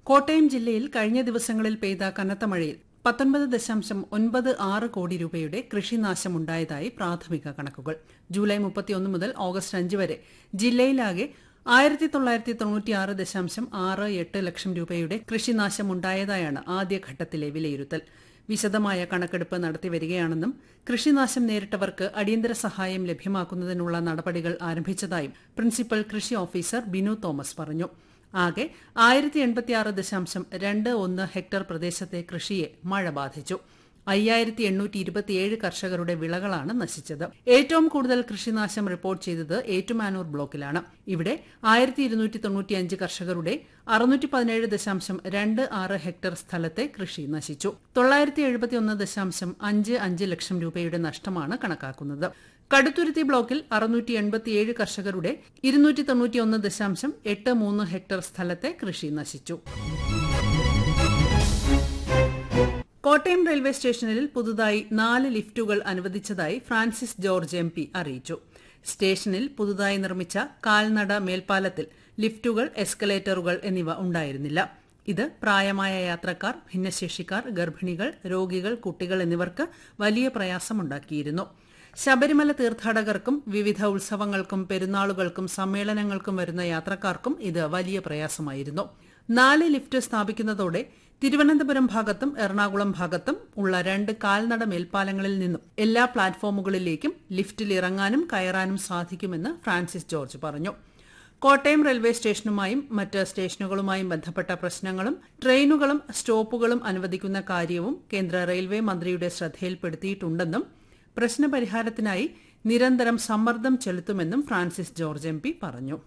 കോട്ടയം ജില്ലയിൽ കഴിഞ്ഞ ദിവസങ്ങളിൽ പെയ്ത കനത്ത മഴയിൽ പത്തൊൻപത് ദശാംശം ഒൻപത് ആറ് കോടി രൂപയുടെ കൃഷിനാശമുണ്ടായതായി പ്രാഥമിക കണക്കുകൾ ജൂലൈ മുപ്പത്തിയൊന്ന് മുതൽ ഓഗസ്റ്റ് അഞ്ച് വരെ ജില്ലയിലാകെ ആയിരത്തി തൊള്ളായിരത്തി തൊണ്ണൂറ്റിയാറ് ദശാംശം ആറ് എട്ട് ലക്ഷം രൂപയുടെ കൃഷിനാശമുണ്ടായതായാണ് ആദ്യഘട്ടത്തിലെ വിലയിരുത്തൽ വിശദമായ കണക്കെടുപ്പ് നടത്തിവരികയാണെന്നും കൃഷിനാശം നേരിട്ടവർക്ക് അടിയന്തര സഹായം ലഭ്യമാക്കുന്നതിനുള്ള നടപടികൾ ആരംഭിച്ചതായും പ്രിൻസിപ്പൽ കൃഷി ഓഫീസർ ബിനു തോമസ് പറഞ്ഞു ആകെ ആയിരത്തി എൺപത്തിയാറ് ദശാംശം രണ്ട് ഒന്ന് ഹെക്ടർ പ്രദേശത്തെ കൃഷിയെ മഴ ബാധിച്ചു അയ്യായിരത്തി എണ്ണൂറ്റി ഇരുപത്തിയേഴ് കർഷകരുടെ വിളകളാണ് നശിച്ചത് ഏറ്റവും കൂടുതൽ കൃഷിനാശം റിപ്പോർട്ട് ചെയ്തത് ഏറ്റുമാനൂർ ബ്ലോക്കിലാണ് ഇവിടെ ആയിരത്തി ഇരുന്നൂറ്റി തൊണ്ണൂറ്റിയഞ്ച് കർഷകരുടെ അറുന്നൂറ്റി പതിനേഴ് ദശാംശം രണ്ട് ആറ് ഹെക്ടർ സ്ഥലത്തെ കൃഷി നശിച്ചു തൊള്ളായിരത്തി എഴുപത്തിയൊന്ന് ദശാംശം അഞ്ച് അഞ്ച് ലക്ഷം രൂപയുടെ നഷ്ടമാണ് കണക്കാക്കുന്നത് കടുത്തുരുത്തി ബ്ലോക്കിൽ അറുന്നൂറ്റി എൺപത്തിയേഴ് കർഷകരുടെ ഇരുന്നൂറ്റി തൊണ്ണൂറ്റിയൊന്ന് ദശാംശം എട്ട് മൂന്ന് ഹെക്ടർ സ്ഥലത്തെ കൃഷി നശിച്ചു കോട്ടയം റെയിൽവേ സ്റ്റേഷനിൽ പുതുതായി നാല് ലിഫ്റ്റുകൾ അനുവദിച്ചതായി ഫ്രാൻസിസ് ജോർജ് എം പി അറിയിച്ചു സ്റ്റേഷനിൽ പുതുതായി നിർമ്മിച്ച കാൽനട മേൽപ്പാലത്തിൽ ലിഫ്റ്റുകൾ എസ്കലേറ്ററുകൾ എന്നിവ ഉണ്ടായിരുന്നില്ല ഇത് പ്രായമായ യാത്രക്കാർ ഭിന്നശേഷിക്കാർ ഗർഭിണികൾ രോഗികൾ കുട്ടികൾ എന്നിവർക്ക് വലിയ പ്രയാസമുണ്ടാക്കിയിരുന്നു ശബരിമല തീർത്ഥാടകർക്കും വിവിധ ഉത്സവങ്ങൾക്കും പെരുന്നാളുകൾക്കും സമ്മേളനങ്ങൾക്കും വരുന്ന യാത്രക്കാർക്കും ഇത് വലിയ പ്രയാസമായിരുന്നു നാല് ലിഫ്റ്റ് സ്ഥാപിക്കുന്നതോടെ തിരുവനന്തപുരം ഭാഗത്തും എറണാകുളം ഭാഗത്തും ഉള്ള രണ്ട് കാൽനട മേൽപ്പാലങ്ങളിൽ നിന്നും എല്ലാ പ്ലാറ്റ്ഫോമുകളിലേക്കും ലിഫ്റ്റിൽ ഇറങ്ങാനും കയറാനും സാധിക്കുമെന്ന് ഫ്രാൻസിസ് ജോർജ് പറഞ്ഞു കോട്ടയം റെയിൽവേ സ്റ്റേഷനുമായും മറ്റ് സ്റ്റേഷനുകളുമായും ബന്ധപ്പെട്ട പ്രശ്നങ്ങളും ട്രെയിനുകളും സ്റ്റോപ്പുകളും അനുവദിക്കുന്ന കാര്യവും കേന്ദ്ര റെയിൽവേ മന്ത്രിയുടെ ശ്രദ്ധയിൽപ്പെടുത്തിയിട്ടുണ്ടെന്നും പ്രശ്നപരിഹാരത്തിനായി നിരന്തരം സമ്മർദ്ദം ചെലുത്തുമെന്നും ഫ്രാൻസിസ് ജോർജ് എം പറഞ്ഞു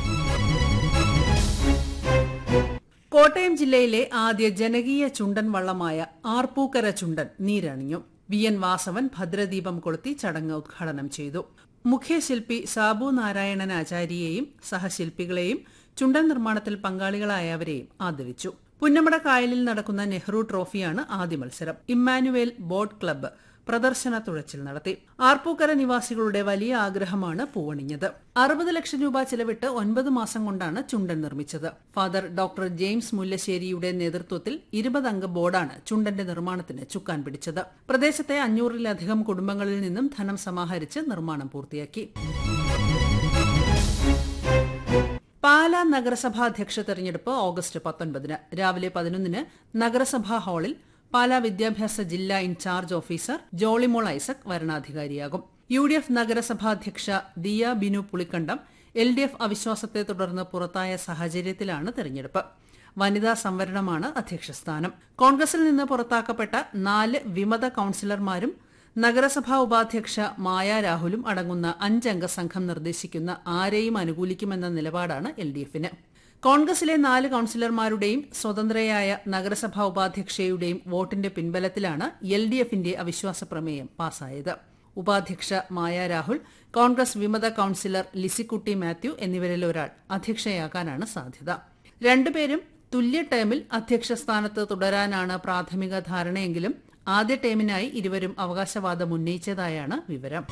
കോട്ടയം ജില്ലയിലെ ആദ്യ ജനകീയ ചുണ്ടൻ വള്ളമായ ആർപ്പൂക്കര ചുണ്ടൻ നീരണിഞ്ഞു വി എൻ വാസവൻ ഭദ്രദീപം കൊളുത്തി ചടങ്ങ് ഉദ്ഘാടനം ചെയ്തു മുഖ്യശില്പി സാബു നാരായണൻ ആചാര്യയെയും സഹശില്പികളെയും ചുണ്ടൻ നിർമ്മാണത്തിൽ പങ്കാളികളായവരെയും ആദരിച്ചു പുന്നമട കായലിൽ നടക്കുന്ന നെഹ്റു ട്രോഫിയാണ് ആദ്യ മത്സരം ഇമ്മാനുവേൽ ബോട്ട് ക്ലബ്ബ് പ്രദർശന തുഴച്ചിൽ നടത്തി ആർപ്പൂക്കര നിവാസികളുടെ വലിയ ആഗ്രഹമാണ് പൂവണിഞ്ഞത് അറുപത് ലക്ഷം രൂപ ചെലവിട്ട് ഒൻപത് മാസം കൊണ്ടാണ് ചുണ്ടൻ നിർമ്മിച്ചത് ഫാദർ ഡോക്ടർ ജെയിംസ് മുല്ലശ്ശേരിയുടെ നേതൃത്വത്തിൽ ഇരുപതംഗ ബോർഡാണ് ചുണ്ടന്റെ നിർമ്മാണത്തിന് ചുക്കാൻ പിടിച്ചത് പ്രദേശത്തെ അഞ്ഞൂറിലധികം കുടുംബങ്ങളിൽ നിന്നും ധനം സമാഹരിച്ച് നിർമ്മാണം പൂർത്തിയാക്കി പാലാ നഗരസഭാ അധ്യക്ഷ തെരഞ്ഞെടുപ്പ് ഓഗസ്റ്റ് പത്തൊൻപതിന് രാവിലെ പതിനൊന്നിന് നഗരസഭാ ഹാളിൽ പാലാ വിദ്യാഭ്യാസ ജില്ലാ ഇൻചാർജ് ഓഫീസർ ജോളിമോൾ ഐസക് വരണാധികാരിയാകും യു ഡി എഫ് നഗരസഭാ അധ്യക്ഷ Diya Binu Pulikkandam L D F അവിശ്വാസത്തെ തുടർന്ന് പുറത്തായ സാഹചര്യത്തിലാണ് തെരഞ്ഞെടുപ്പ് വനിതാ സംവരണമാണ് അധ്യക്ഷസ്ഥാനം കോൺഗ്രസിൽ നിന്ന് പുറത്താക്കപ്പെട്ട നാല് വിമത കൌൺസിലർമാരും നഗരസഭാ ഉപാധ്യക്ഷ മായ രാഹുലും അടങ്ങുന്ന അഞ്ചംഗ സംഘം നിർദ്ദേശിക്കുന്ന ആരെയും അനുകൂലിക്കുമെന്ന നിലപാടാണ് എൽ ഡി എഫിന് കോൺഗ്രസിലെ നാല് കൌൺസിലർമാരുടെയും സ്വതന്ത്രയായ നഗരസഭാ ഉപാധ്യക്ഷയുടെയും വോട്ടിന്റെ പിൻബലത്തിലാണ് എൽ ഡി എഫിന്റെ അവിശ്വാസ പ്രമേയം പാസായത് ഉപാധ്യക്ഷ മായ രാഹുൽ കോൺഗ്രസ് വിമത കൌൺസിലർ ലിസിക്കുട്ടി മാത്യു എന്നിവരിൽ ഒരാൾ അധ്യക്ഷയാകാനാണ് സാധ്യത രണ്ടുപേരും തുല്യ ടേമിൽ അധ്യക്ഷ സ്ഥാനത്ത് തുടരാനാണ് പ്രാഥമിക ധാരണയെങ്കിലും ആദ്യ ടേമിനായി ഇരുവരും അവകാശവാദം ഉന്നയിച്ചതായാണ് വിവരം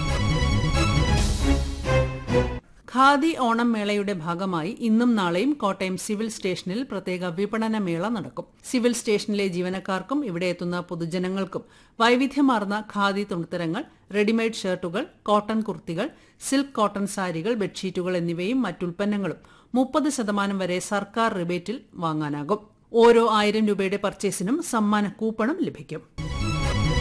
ഖാദി ഓണം മേളയുടെ ഭാഗമായി ഇന്നും നാളെയും കോട്ടയം സിവിൽ സ്റ്റേഷനിൽ പ്രത്യേക വിപണന മേള നടക്കും സിവിൽ സ്റ്റേഷനിലെ ജീവനക്കാർക്കും ഇവിടെ എത്തുന്ന പൊതുജനങ്ങൾക്കും വൈവിധ്യമാർന്ന ഖാദി തുണിത്തരങ്ങൾ റെഡിമെയ്ഡ് ഷർട്ടുകൾ കോട്ടൺ കുർത്തികൾ സിൽക്ക് കോട്ടൺ സാരികൾ ബെഡ്ഷീറ്റുകൾ എന്നിവയും മറ്റുൽപ്പന്നങ്ങളും മുപ്പത് ശതമാനം വരെ സർക്കാർ റിബേറ്റിൽ വാങ്ങാനാകും ഓരോ ആയിരം രൂപയുടെ പർച്ചേസിനും സമ്മാന കൂപ്പണും ലഭിക്കും